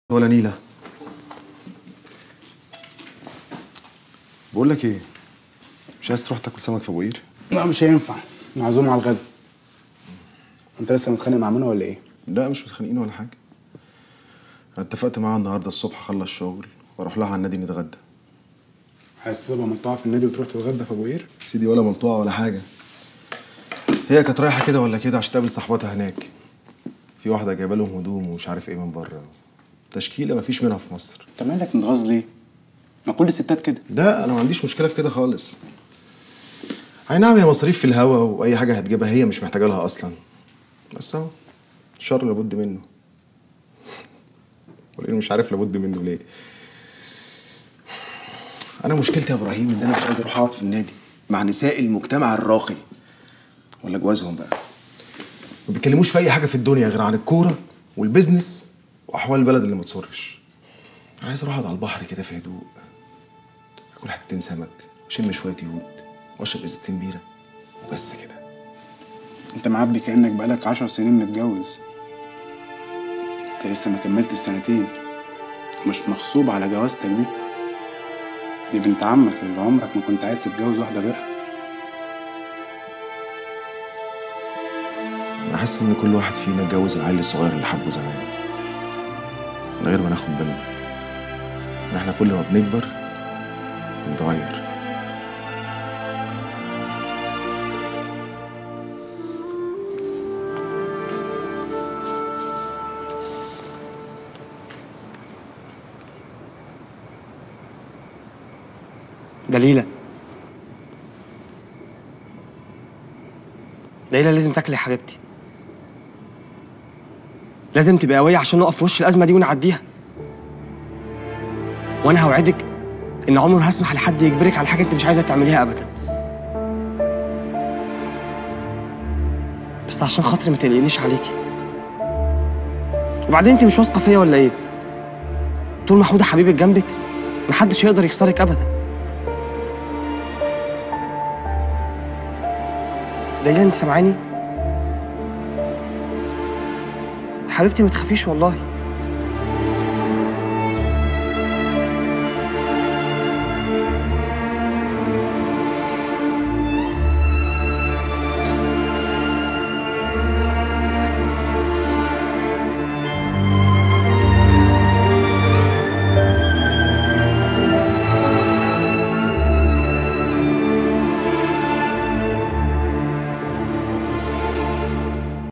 ولا نيلة بقول لك ايه مش عايز تروح تاكل سمك في ابو قير لا مش هينفع معزوم على الغدا انت لسه متخانق مع منى ولا ايه؟ لا مش متخانقين ولا حاجه انا اتفقت معاها النهارده الصبح اخلص شغل واروح لها على النادي نتغدى عايز تسيبها مقطوعه في النادي وتروح تتغدى في ابو قير؟ سيدي ولا ملطوعه ولا حاجه هي كانت رايحه كده ولا كده عشان تقابل صاحبتها هناك في واحده جايبه لهم هدوم ومش عارف ايه من بره تشكيله مفيش منها في مصر انت مالك متغاظ ليه؟ ما كل الستات كده لا انا ما عنديش مشكله في كده خالص اي نعم هي مصاريف في الهوا واي حاجه هتجيبها هي مش محتاجه لها اصلا بس اهو الشر لابد منه وليه مش عارف لابد منه ليه انا مشكلتي يا ابراهيم ان انا مش عايز اروح اقعد في النادي مع نساء المجتمع الراقي ولا جوازهم بقى ما بيتكلموش في اي حاجه في الدنيا غير عن الكوره والبيزنس واحوال البلد اللي ما تصرش انا عايز اروح اقعد على البحر كده في هدوء اكل حتتين سمك واشم شويه يود واشرب ازازتين بيره وبس كده انت معبي كانك بقالك عشر سنين متجوز انت لسه ما كملت السنتين مش مغصوب على جوازتك دي دي بنت عمك اللي عمرك ما كنت عايز تتجوز واحده غيرها انا حاسس ان كل واحد فينا اتجوز العيل الصغير اللي حبه زمان من غير ما ناخد بالنا ان احنا كل ما بنكبر بنتغير دليلة دليلة لازم تاكلي يا حبيبتي لازم تبقى قوية عشان نقف في وش الأزمة دي ونعديها وأنا هوعدك إن عمري ما هسمح لحد يجبرك على حاجة أنت مش عايزة تعمليها أبدا بس عشان خاطري ما تقلقنيش عليكي وبعدين أنت مش واثقة فيا ولا إيه؟ طول ما حودة حبيبك جنبك محدش هيقدر يكسرك أبدا دليل انت سامعاني حبيبتي ما تخافيش والله